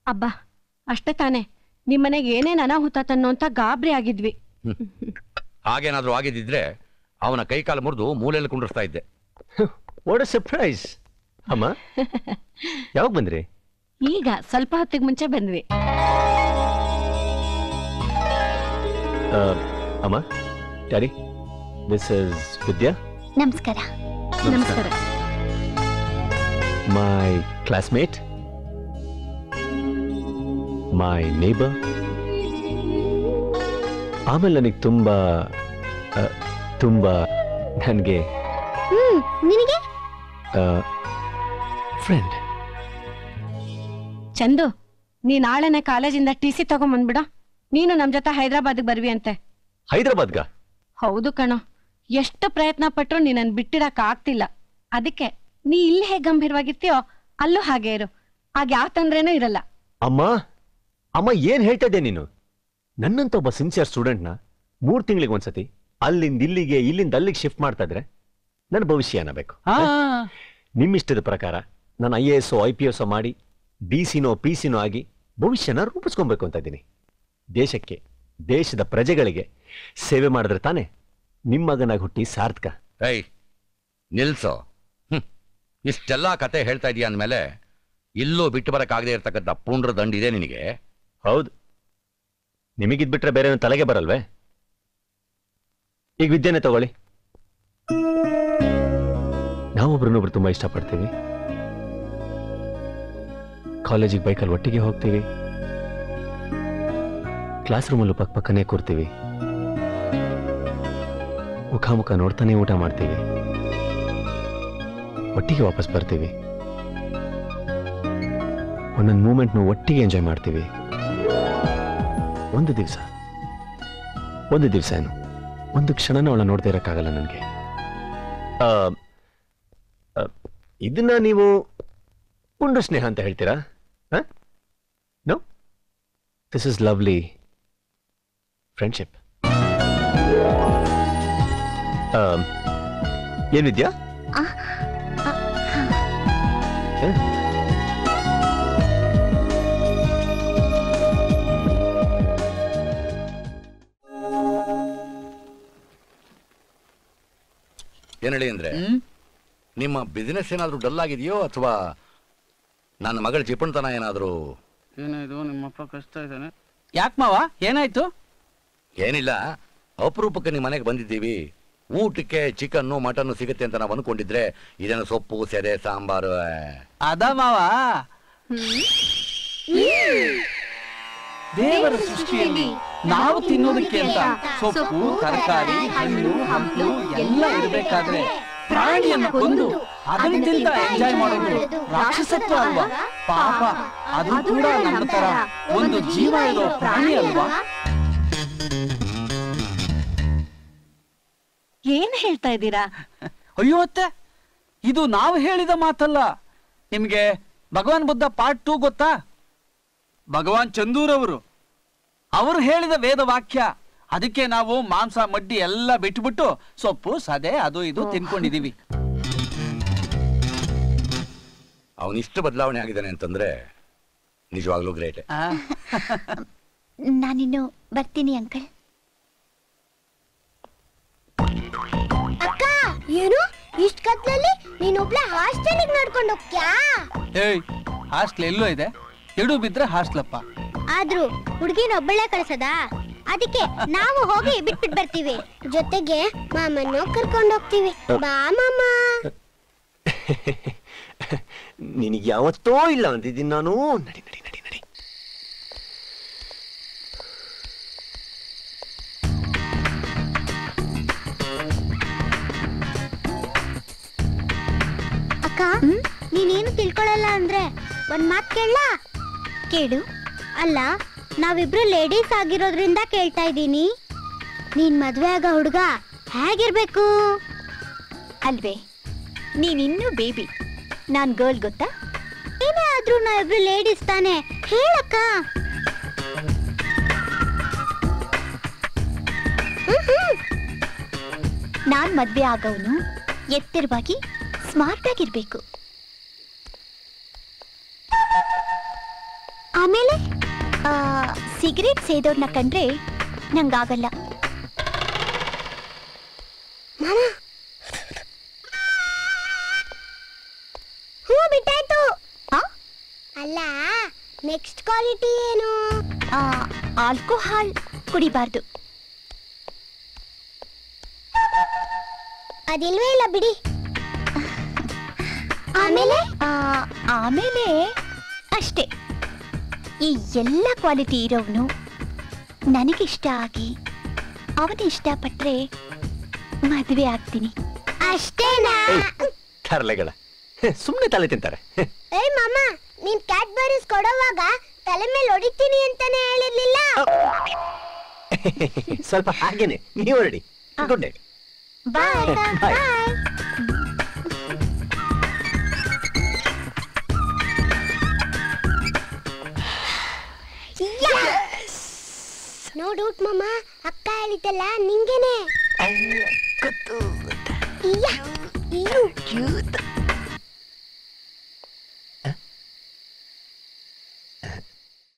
ಅಬ್ಬಾ ಅಷ್ಟೇ ತಾನೇ ನಿಮ್ಮನೆಗೆ ಏನೇನ್ ಅನಾಹುತ ತನ್ನೋ ಅಂತ ಗಾಬರಿ ಆಗಿದ್ವಿ ಹಾಗೇನಾದ್ರೂ ಆಗಿದ್ದಿದ್ರೆ ಅವನ ಕೈಕಾಲು ಮುರಿದು ಮೂಲೆಯಲ್ಲಿ ಕುಂಡಿಸ್ತಾ ಇದ್ದೆ ವಾಟ್ ಅ ಸರ್ಪ್ರೈಸ್ ಅಮ್ಮ ಯಾವಾಗ ಬಂದ್ರಿ ಈಗ ಸ್ವಲ್ಪ ಹೊತ್ತಿಗೆ ಮುಂಚೆ ಬಂದ್ವಿ ಆ, ಅಮ್ಮ ಡ್ಯಾಡಿ ದಿಸ್ ಇಸ್ ವಿದ್ಯಾ ನಮಸ್ಕಾರ ನಮಸ್ಕಾರ ಮೈ ಕ್ಲಾಸ್ಮೇಟ್ ಮೈ ನೇಬರ್ ಆಮೇಲೆ ನನಗೆ ತುಂಬಾ ಆ, ತುಂಬಾ ನನಗೆ ಹ್ಮ್ ನಿನಗೆ ಫ್ರೆಂಡ್ ಚಂದು ನೀ ನಾಳೆನೆ ಕಾಲೇಜಿಂದ ಟಿ ಸಿ ತಗೊಂಬಂದ್ಬಿಡ ನೀನು ನಮ್ ಜೊತೆ ಹೈದ್ರಾಬಾದ್ಗೆ ಬರ್ವಿ ಅಂತೆ ಹೈದರಾಬಾದ್ಗ ಹೌದು ಕಣೋ ಎಷ್ಟು ಪ್ರಯತ್ನ ಪಟ್ರು ನೀನನ್ ಬಿಟ್ಟಿಡಕ್ ಆಗ್ತಿಲ್ಲ ಅದಕ್ಕೆ ನೀ ಇಲ್ಲಿ ಹೇಗ್ ಗಂಭೀರವಾಗಿರ್ತೀಯೋ ಅಲ್ಲೂ ಹಾಗೆ ಇರು ಆಗ ಯಾವ ತೊಂದ್ರೆನೂ ಇರಲ್ಲ ಅಮ್ಮ ಅಮ್ಮ ಏನ್ ಹೇಳ್ತಾ ಇದ್ದೆ ನೀನು ನನ್ನಂತ ಒಬ್ಬ ಸಿನ್ಸಿಯರ್ ಸ್ಟೂಡೆಂಟ್ನ ಮೂರ್ ತಿಂಗಳಿಗೆ ಒಂದ್ಸತಿ ಅಲ್ಲಿಂದ ಇಲ್ಲಿಗೆ ಇಲ್ಲಿಂದ ಅಲ್ಲಿಗೆ ಶಿಫ್ಟ್ ಮಾಡ್ತಾ ಇದ್ರೆ ನನ್ನ ಭವಿಷ್ಯ ಏನಬೇಕು ನಿಮ್ಮಿಷ್ಟದ ಪ್ರಕಾರ ನಾನು I A S I P S ಮಾಡಿ ಡಿ ಸಿನೋ ಪಿ ಸಿನೋ ಆಗಿ ಭವಿಷ್ಯನ ರೂಪಿಸ್ಕೊಬೇಕು ಅಂತ ಇದ್ದೀನಿ ದೇಶಕ್ಕೆ ದೇಶದ ಪ್ರಜೆಗಳಿಗೆ ಸೇವೆ ಮಾಡಿದ್ರೆ ತಾನೇ ನಿಮ್ಮ ಮಗನಾಗಿ ಹುಟ್ಟಿ ಸಾರ್ಥಕ ಏಯ್ ನಿಲ್ಸೋ ಹ್ಮ್ ಇಷ್ಟೆಲ್ಲ ಕತೆ ಹೇಳ್ತಾ ಇದೀಯ ಅಂದ್ಮೇಲೆ ಇಲ್ಲೂ ಬಿಟ್ಟು ಬರಕ್ಕಾಗದೇ ಇರ್ತಕ್ಕಂಥ ಪುಂಡ್ರ ದಂಡಿದೆ ನಿನಗೆ ಹೌದು ನಿಮಗಿದ್ಬಿಟ್ರೆ ಬೇರೆ ಏನೂ ತಲೆಗೆ ಬರಲ್ವೇ ಈಗ ವಿದ್ಯೆನೆ ತಗೊಳ್ಳಿ ನಾವೊಬ್ರನ್ನೊಬ್ರು ತುಂಬಾ ಇಷ್ಟಪಡ್ತೀವಿ ಕಾಲೇಜಿಗೆ ಬೈಕಲ್ಲಿ ಒಟ್ಟಿಗೆ ಹೋಗ್ತೀವಿ ಕ್ಲಾಸ್ ರೂಮಲ್ಲೂ ಪಕ್ಕ ಪಕ್ಕನೇ ಕೂರ್ತೀವಿ ಮುಖಾಮುಖ ನೋಡ್ತಾನೆ ಊಟ ಮಾಡ್ತೀವಿ ಒಟ್ಟಿಗೆ ವಾಪಸ್ ಬರ್ತೀವಿ ಒಂದೊಂದು ಮೂಮೆಂಟ್ನು ಒಟ್ಟಿಗೆ ಎಂಜಾಯ್ ಮಾಡ್ತೀವಿ ಒಂದು ದಿವಸ ಒಂದು ದಿವಸ ಏನು ಒಂದು ಕ್ಷಣನ ಅವಳ ನೋಡದೇ ಇರೋಕ್ಕಾಗಲ್ಲ ನನಗೆ ಇದನ್ನ ನೀವು ಪುಂಡು ಸ್ನೇಹ ಅಂತ ಹೇಳ್ತೀರಾ no this is lovely friendship ಏನ್ ವಿದ್ಯಾ ಆ, ಆ, ಹ? ಏನ್ ಹೇಳಿ ಅಂದ್ರೆ ನಿಮ್ಮ ಬಿಸಿನೆಸ್ ಏನಾದ್ರೂ ಡಲ್ ಆಗಿದೆಯೋ ಅಥವಾ ನನ್ನ ಮಗಳ ಚಿಪ್ಪಣತನ ಏನಾದ್ರೂ ಏನಾಯ್ತು ನಿಮ್ಮಪ್ಪ ಕಷ್ಟ ಇದ್ದಾನೆ ಯಾಕೆ ಮಾವ ಏನಾಯ್ತು ಏನಿಲ್ಲ ಅಪರೂಪಕ್ಕೆ ನಿಮ್ಮ ಮನೆಗೆ ಬಂದಿದ್ದೀವಿ ಊಟಕ್ಕೆ ಚಿಕನ್ನು ಮಟನ್ನು ಸಿಗುತ್ತೆ ಅಂತ ನಾವು ಅನ್ಕೊಂಡಿದ್ರೆ ಇದೇನು ಸೊಪ್ಪು ಸೆದೆ ಸಾಂಬಾರು ಆ. ಅದ ಮಾವ ದೇವರ ಸೃಷ್ಟಿಯಲ್ಲಿ ನಾವು ತಿನ್ನೋದಕ್ಕೆ ಅಂತ ಸೊಪ್ಪು ತರಕಾರಿ ಹಣ್ಣು ಹಂಪಲು ಎಲ್ಲ ಇರಬೇಕಾದ್ರೆ ಪ್ರಾಣಿಯನ್ನು ಕೊಂದು ಅದನ್ನ ತಿಂತ ಎಂಜಾಯ್ ಮಾಡೋದು ರಾಕ್ಷಸತ್ವ ಅಲ್ವಾ ಪಾಪ ಅದು ಕೂಡ ನಮ್ಮ ತರ ಒಂದು ಜೀವ ಇರೋ ಪ್ರಾಣಿ ಅಲ್ವಾ ಏನ್ ಹೇಳ್ತಾ ಇದ್ದೀರಾ ಅಯ್ಯೋ ಅತ್ತೆ ಇದು ನಾವು ಹೇಳಿದ ಮಾತಲ್ಲ ನಿಮ್ಗೆ ಭಗವಾನ್ ಬುದ್ಧ ಪಾರ್ಟ್ ಟೂ ಗೊತ್ತಾ ಭಗವಾನ್ ಚಂದೂರವರು ಅವರು ಹೇಳಿದ ವೇದ ವಾಕ್ಯ ಅದಕ್ಕೆ ನಾವು ಮಾಂಸ ಮಡ್ಡಿ ಎಲ್ಲ ಬಿಟ್ಬಿಟ್ಟು ಸೊಪ್ಪು ಸದೆ ಅದು ಇದು ತಿನ್ಕೊಂಡಿದೀವಿ ಅವನಿಷ್ಟು ಬದಲಾವಣೆ ಆಗಿದ್ದಾನೆ ಅಂತಂದ್ರೆ ನಿಜವಾಗ್ಲೂ ಗ್ರೇಟ್ ಆ, ನಾನಿನ್ನು ಬರ್ತೀನಿ ಅಂಕಲ್ ಅಕ್ಕ ಏನು ಇಷ್ಟ ಕತ್ಲಲ್ಲಿ ನೀನೊಬ್ಳೆ ಹಾಸ್ಟೆಲಿಗೆ ನಡ್ಕೊಂಡು ಹೋಗ್ತ್ಯಾ ಏಯ್ ಹಾಸ್ಟ್ಲ್ ಎಲ್ಲೋ ಇದೆ ಎಡು ಬಿದ್ರೆ ಹಾಸ್ಟ್ಲಪ್ಪ ಆದ್ರೂ ಹುಡುಗಿನ ಒಬ್ಬಳೆ ಕಳ್ಸದಾ ಅದಕ್ಕೆ ನಾವು ಹೋಗಿ ಬಿಟ್ಬಿಟ್ ಬರ್ತೀವಿ ಜೊತೆಗೆ ಮಾಮನ್ನು ಕರ್ಕೊಂಡು ಹೋಗ್ತೀವಿ ಬಾ ಮಾಮ ನಿನಗೆ ಯಾವತ್ತೋ ಇಲ್ಲ ಅಂತಿದ್ದೀನಿ ನಾನು ನಡಿ ನಡಿ ನಡಿ ನಡಿ ಅಕ್ಕ ನೀನೇನು ತಿಳ್ಕೊಳಲ್ಲ ಅಂದ್ರೆ ಒಂದ್ ಮಾತ್ ಕೇಳ ಕೇಳು ಅಲ್ಲ ನಾವಿಬ್ರು ಲೇಡೀಸ್ ಆಗಿರೋದ್ರಿಂದ ಕೇಳ್ತಾ ಇದ್ದೀನಿ ನೀನ್ ಮದ್ವೆ ಆಗ ಹುಡುಗ ಹೇಗಿರ್ಬೇಕು ಅಲ್ವೇ ನೀನಿನ್ನೂ ಬೇಬಿ ನಾನ್ ಗರ್ಲ್ ಗೊತ್ತಾ ಏನೇ ಆದ್ರೂ ನಾವಿಬ್ರು ಲೇಡೀಸ್ ತಾನೆ ಹೇಳಕ್ಕ ಹ್ಮ್ ಹ್ಮ್. ನಾನ್ ಮದ್ವೆ ಆಗೋನು ಎತ್ತಿರವಾಗಿ ಸ್ಮಾರ್ಟ್ ಆಗಿರ್ಬೇಕು ಆಮೇಲೆ ಸಿಗರೇಟ್ ಸೇದೋರ್ನ ಕಂಡ್ರೆ ನಂಗಾಗಲ್ಲ ಹ್ಞೂ ಬಿಟ್ಟಾಯ್ತು ಅಲ್ಲ ನೆಕ್ಸ್ಟ್ ಕ್ವಾಲಿಟಿ ಏನು ಆಲ್ಕೋಹಾಲ್ ಕುಡಿಬಾರ್ದು ಅದಿಲ್ವೇ ಇಲ್ಲ ಬಿಡಿ ಆಮೇಲೆ ಆಮೇಲೆ ಅಷ್ಟೇ ಈ ಎಲ್ಲ ಕ್ವಾಲಿಟಿ ಇರೋವನು ನನಗಿಷ್ಟ ಆಗಿ ಅವನ ಇಷ್ಟಪಟ್ರೆ ಮದುವೆ ಆಗ್ತೀನಿ ಅಷ್ಟೇನಾ ತರಲೆಗಳ ಸುಮ್ಮನೆ ತಲೆ ತಿಂತಾರೆ ಏಯ್ ಮಾಮ ನೀನ್ ಕ್ಯಾಡ್ಬರೀಸ್ ಕೊಡುವಾಗ ತಲೆ ಮೇಲೆ ಹೊಡಿತೀನಿ ಅಂತಾನೆ ಹೇಳಿರ್ಲಿಲ್ಲ ಸ್ವಲ್ಪ ಹಾಗೇನೆ ನೀವು ಹೊರಡಿ good night bye Bye. Bye no doubt ಮಾಮ ಅಕ್ಕ ಹೇಳಿದ್ದಲ್ಲ ನಿಂಗೇನೆ ಇಯ್ಯ. ಇಯ್ಯು.